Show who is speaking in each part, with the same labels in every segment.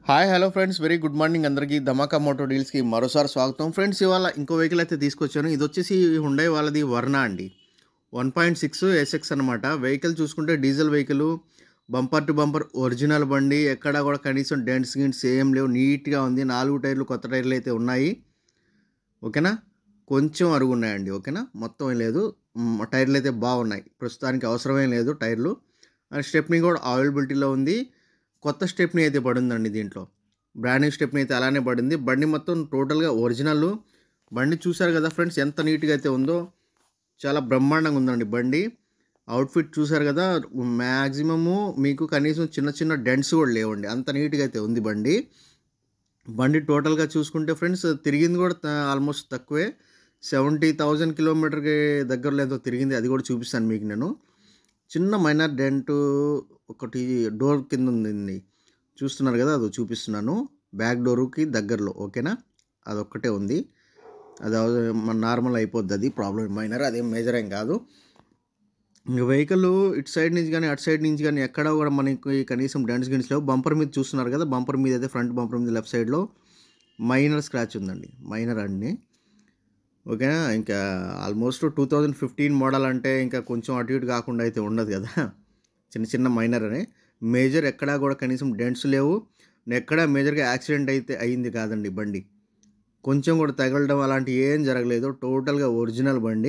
Speaker 1: hi hello friends very good morning అందరికీ Dhamaka Moto డీల్స్కి మరోసారి స్వాగతం ఫ్రెండ్స్ ఇవాళ ఇంకో వెహికల్ అయితే తీసుకొచ్చాను ఇది వచ్చేసి హుండై వాళ్ళది వర్ణ అండి వన్ పాయింట్ సిక్స్ ఎస్ఎక్స్ అనమాట వెహికల్ చూసుకుంటే diesel vehicle bumper to bumper original బండి ఎక్కడా కూడా కనీసం డెంట్స్ గిన్స్ ఏం లేవు నీట్గా ఉంది నాలుగు టైర్లు కొత్త టైర్లు అయితే ఉన్నాయి ఓకేనా కొంచెం అరుగు ఉన్నాయండి ఓకేనా మొత్తం ఏం లేదు మ్, టైర్లు అయితే బాగున్నాయి ప్రస్తుతానికి అవసరమేం లేదు టైర్లు అండ్ స్టెప్నీ కూడా అవైలబిలిటీలో ఉంది కొత్త స్టెప్నీ అయితే పడిందండి దీంట్లో బ్రాండ్ న్యూ స్టెప్నీ అయితే అలానే పడింది బండి మొత్తం టోటల్గా ఒరిజినల్ బండి చూసారు కదా ఫ్రెండ్స్ ఎంత నీట్గా అయితే ఉందో చాలా బ్రహ్మాండంగా ఉందండి బండి అవుట్ఫిట్ చూసారు కదా మ్యాక్సిమము మీకు కనీసం చిన్న చిన్న డెంట్స్ కూడా లేవండి అంత నీట్గా అయితే ఉంది బండి బండి టోటల్గా చూసుకుంటే ఫ్రెండ్స్ తిరిగింది కూడా ఆల్మోస్ట్ తక్కువే సెవెంటీ థౌజండ్ కిలోమీటర్కి దగ్గరలో ఎంతో తిరిగింది అది కూడా చూపిస్తాను మీకు నేను చిన్న మైనర్ డెంట్ ఒకటి డోర్ కింద ఉంది చూస్తున్నారు కదా అది చూపిస్తున్నాను బ్యాక్ డోర్కి దగ్గరలో ఓకేనా అదొక్కటే ఉంది అది అవ- మన నార్మల్ అయిపోద్ది అది ప్రాబ్లం మైనర్ అదేం మేజర్ ఏం కాదు ఇంక వెహికల్ ఇటు సైడ్ నుంచి కానీ అటు సైడ్ నుంచి కానీ ఎక్కడ కూడా మనకి కనీసం డెంట్స్ గిన్స్ లేవు బంపర్ మీద చూస్తున్నారు కదా బంపర్ మీద అయితే ఫ్రంట్ బంపర్ మీద లెఫ్ట్ సైడ్లో మైనర్ స్క్రాచ్ ఉందండి మైనర్ అండి ఓకేనా ఇంకా almost two thousand fifteen model అంటే ఇంకా కొంచెం అటు ఇటు కాకుండా అయితే ఉండదు కదా చిన్న చిన్న మైనర్ అనే మేజర్ ఎక్కడా కూడా కనీసం డెంట్స్ లేవు ఎక్కడా మేజర్గా యాక్సిడెంట్ అయితే అయింది కాదండి బండి కొంచెం కూడా తగలడం అలాంటి ఏం జరగలేదు టోటల్గా ఒరిజినల్ బండి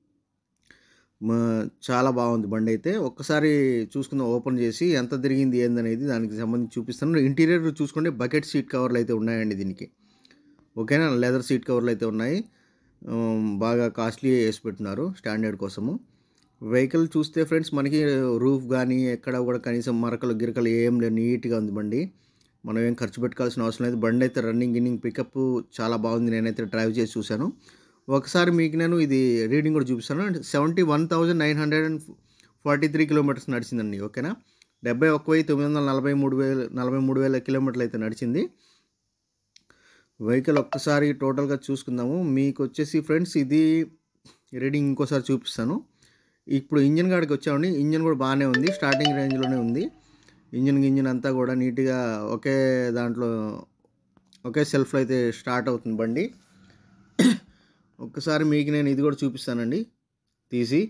Speaker 1: మ- చాలా బాగుంది బండి అయితే ఒక్కసారి చూసుకుందాం ఓపెన్ చేసి ఎంత తిరిగింది ఏందనేది దానికి సంబంధించి చూపిస్తాను ఇంటీరియర్ చూసుకుంటే బకెట్ సీట్ కవర్లు అయితే ఉన్నాయండి దీనికి ఓకేనా లెదర్ సీట్ కవర్లు అయితే ఉన్నాయి ఉమ్, బాగా కాస్ట్లీ వేసి పెట్టినారు స్టాండర్డ్ కోసము వెహికల్ చూస్తే ఫ్రెండ్స్ మనకి రూఫ్ కానీ ఎక్కడ కూడా కనీసం మరకలు గిరకలు ఏం లేవు నీట్గా ఉంది బండి మనం ఏం ఖర్చు పెట్టుకోవాల్సిన అవసరం లేదు బండి అయితే రన్నింగ్ గిన్నింగ్ పికప్ చాలా బాగుంది నేనైతే డ్రైవ్ చేసి చూశాను ఒకసారి మీకు నేను ఇది రీడింగ్ కూడా చూపిస్తాను seventy one thousand nine hundred and forty three kilometres నడిచిందండి ఓకేనా డెబ్బై ఒక్క వెయ్యి తొమ్మిది వందల నలభై మూడు వేల నలభై మూడు వేల కిలోమీటర్లు అయితే నడిచింది వెహికల్ ఒక్కసారి టోటల్గా చూసుకుందాము మీకు వచ్చేసి ఫ్రెండ్స్ ఇది రీడింగ్ ఇంకోసారి చూపిస్తాను ఇప్పుడు ఇంజన్ కాడికి వచ్చామండి ఇంజన్ కూడా బాగానే ఉంది స్టార్టింగ్ రేంజ్లోనే ఉంది ఇంజన్ ఇంజన్ అంతా కూడా నీట్గా ఒకే దాంట్లో ఒకే సెల్ఫ్లో అయితే స్టార్ట్ అవుతుంది బండి ఒక్కసారి మీకు నేను ఇది కూడా చూపిస్తానండి తీసి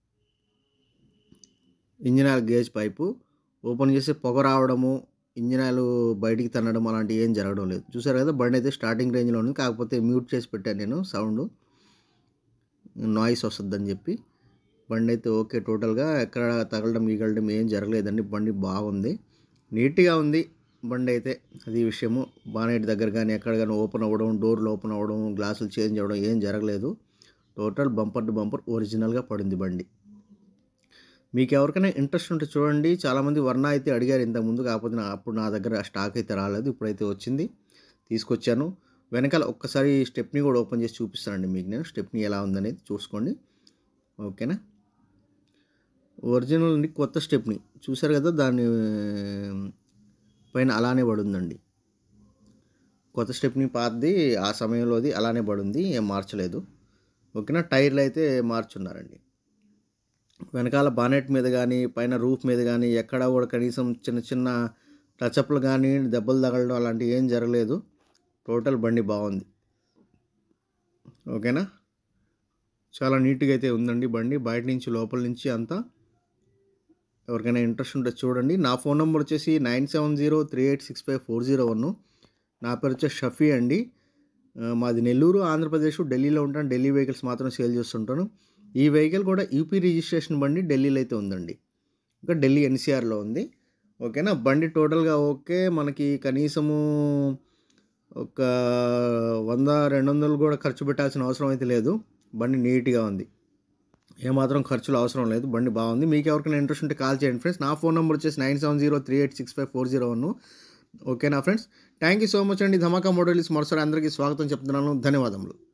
Speaker 1: engine oil gauge pipe open చేసి పొగ రావడము ఇంజిన్ ఆయిల్ బయటికి తన్నడం అలాంటివి ఏం జరగడం లేదు చూసారు కదా బండి అయితే స్టార్టింగ్ రేంజ్లో ఉంది కాకపోతే మ్యూట్ చేసి పెట్టాను నేను సౌండ్ నాయిస్ వస్తుందని చెప్పి బండి అయితే ఓకే టోటల్గా ఎక్కడ తగలడం గీగలడం ఏం జరగలేదండి బండి బాగుంది నీట్గా ఉంది బండి అయితే అది విషయము బానెట్ దగ్గర కానీ ఎక్కడ కానీ ఓపెన్ అవ్వడం డోర్లు ఓపెన్ అవ్వడం గ్లాసులు చేంజ్ అవ్వడం ఏం జరగలేదు టోటల్ బంపర్ టు బంపర్ ఒరిజినల్గా పడింది బండి మీకు ఎవరికైనా ఇంట్రెస్ట్ ఉంటే చూడండి చాలామంది వర్ణ అయితే అడిగారు ఇంతకుముందు కాకపోతే నా అప్పుడు నా దగ్గర స్టాక్ అయితే రాలేదు ఇప్పుడైతే వచ్చింది తీసుకొచ్చాను వెనకాల ఒక్కసారి స్టెప్ని కూడా ఓపెన్ చేసి చూపిస్తానండి మీకు నేను స్టెప్ని ఎలా ఉందనేది చూసుకోండి ఓకేనా ఒరిజినల్ ఉంది, కొత్త స్టెప్ని చూసారు కదా దాని పైన అలానే పడుందండి కొత్త స్టెప్ని పాతది ఆ సమయంలోది అలానే పడుంది ఏం మార్చలేదు ఓకేనా టైర్లు అయితే మార్చున్నారండి వెనకాల బానెట్ మీద కానీ పైన రూఫ్ మీద కానీ ఎక్కడా కూడా కనీసం చిన్న చిన్న టచ్అప్లు కానీ దెబ్బలు తగలడం అలాంటివి ఏం జరగలేదు టోటల్ బండి బాగుంది ఓకేనా చాలా నీట్గా అయితే ఉందండి బండి బయట నుంచి లోపల నుంచి అంతా ఎవరికైనా ఇంట్రెస్ట్ ఉంటే చూడండి నా ఫోన్ నెంబర్ వచ్చేసి nine seven zero three eight six five four zero one నా పేరు వచ్చేసి షఫీ అండి ఆ, మాది నెల్లూరు ఆంధ్రప్రదేశ్ ఢిల్లీలో ఉంటాను ఢిల్లీ వెహికల్స్ మాత్రం సేల్ చేస్తుంటాను ఈ వెహికల్ కూడా యూపీ రిజిస్ట్రేషన్ బండి ఢిల్లీలో అయితే ఉందండి ఇంకా ఢిల్లీ ఎన్సీఆర్లో ఉంది ఓకేనా బండి టోటల్గా ఓకే మనకి కనీసము ఒక వంద రెండు వందలు కూడా ఖర్చు పెట్టాల్సిన అవసరం అయితే లేదు బండి నీట్గా ఉంది ఏమాత్రం ఖర్చులు అవసరం లేదు బండి బాగుంది మీకు ఎవరికైనా ఇంట్రెస్ట్ ఉంటే కాల్ చేయండి ఫ్రెండ్స్ నా ఫోన్ నెంబర్ వచ్చేసి nine seven zero three eight six five four zero one ఓకేనా friends thank you so much అండి ధమాకా మోడల్స్ మరోసారి అందరికీ స్వాగతం చెప్తున్నాను ధన్యవాదములు